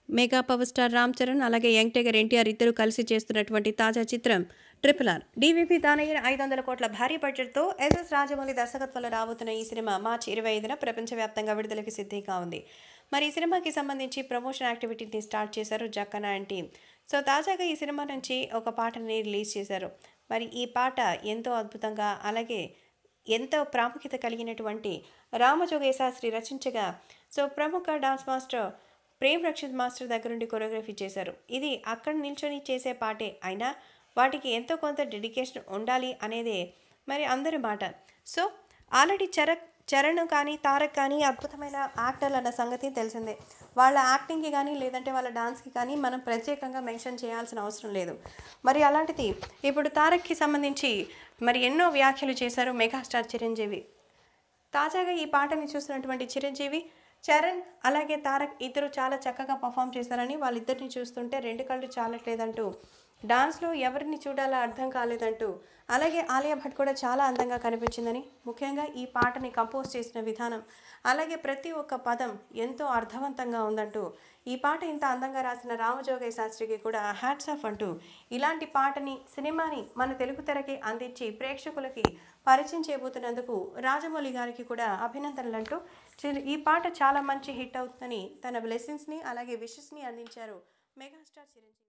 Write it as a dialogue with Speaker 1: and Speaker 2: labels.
Speaker 1: mega power star Ram Charan అలాగే young tiger NTR ఇద్దరు కలిసి చేస్తున్నటువంటి తాజా చిత్రం ట్రిపుల్ ఆర్ డీవీపీ దానయ్య ఐదు వందల కోట్ల భారీ బడ్జెట్తో ఎస్ఎస్ రాజమౌళి దర్శకత్వంలో రాబోతున్న ఈ సినిమా మార్చి ఇరవై ఐదున ప్రపంచవ్యాప్తంగా విడుదలకి సిద్ధంగా ఉంది మరి ఈ సినిమాకి సంబంధించి ప్రమోషన్ యాక్టివిటీని స్టార్ట్ చేశారు జక్కన అండ్ టీమ్ సో తాజాగా ఈ సినిమా నుంచి ఒక పాటని రిలీజ్ చేశారు మరి ఈ పాట ఎంతో అద్భుతంగా అలాగే ఎంతో ప్రాముఖ్యత కలిగినటువంటి రామజోగయ్య శాస్త్రి రచించగా సో ప్రముఖ dance master Prem Rakshith master దగ్గర నుండి కొరియోగ్రఫీ చేశారు ఇది అక్కడ నిల్చొని చేసే పాటే అయినా వాటికి ఎంతో కొంత డెడికేషన్ ఉండాలి అనేదే మరి అందరి మాట సో ఆల్రెడీ చరక్ చరణ్ కానీ తారక్ కానీ అద్భుతమైన యాక్టర్లు అన్న సంగతి తెలిసిందే వాళ్ళ యాక్టింగ్కి కానీ లేదంటే వాళ్ళ డాన్స్కి కానీ మనం ప్రత్యేకంగా మెన్షన్ చేయాల్సిన అవసరం లేదు మరి అలాంటిది ఇప్పుడు తారక్కి సంబంధించి మరి ఎన్నో వ్యాఖ్యలు చేశారు మెగాస్టార్ చిరంజీవి తాజాగా ఈ పాటని చూసినటువంటి చిరంజీవి చరణ్ అలాగే తారక్ ఇద్దరు చాలా చక్కగా పర్ఫామ్ చేశారని వాళ్ళిద్దరిని చూస్తుంటే రెండు కళ్ళు చాలట్లేదంటూ డాన్స్లో ఎవరిని చూడాలో అర్థం కాలేదంటూ అలాగే ఆలియా భట్ కూడా చాలా అందంగా కనిపించిందని ముఖ్యంగా ఈ పాటని కంపోజ్ చేసిన విధానం అలాగే ప్రతి ఒక్క పదం ఎంతో అర్థవంతంగా ఉందంటూ ఈ పాట ఇంత అందంగా రాసిన రామజోగయ్య శాస్త్రికి కూడా హ్యాట్స్ ఆఫ్ అంటూ ఇలాంటి పాటని సినిమాని మన తెలుగు తెరకి అందించి ప్రేక్షకులకి పరిచయం చేయబోతున్నందుకు రాజమౌళి గారికి కూడా అభినందనలు అంటూ చి- ఈ పాట చాలా మంచి హిట్ అవుతుందని తన బ్లెస్సింగ్స్ని అలాగే విషెస్ని అందించారు మెగాస్టార్ చిరంజీవి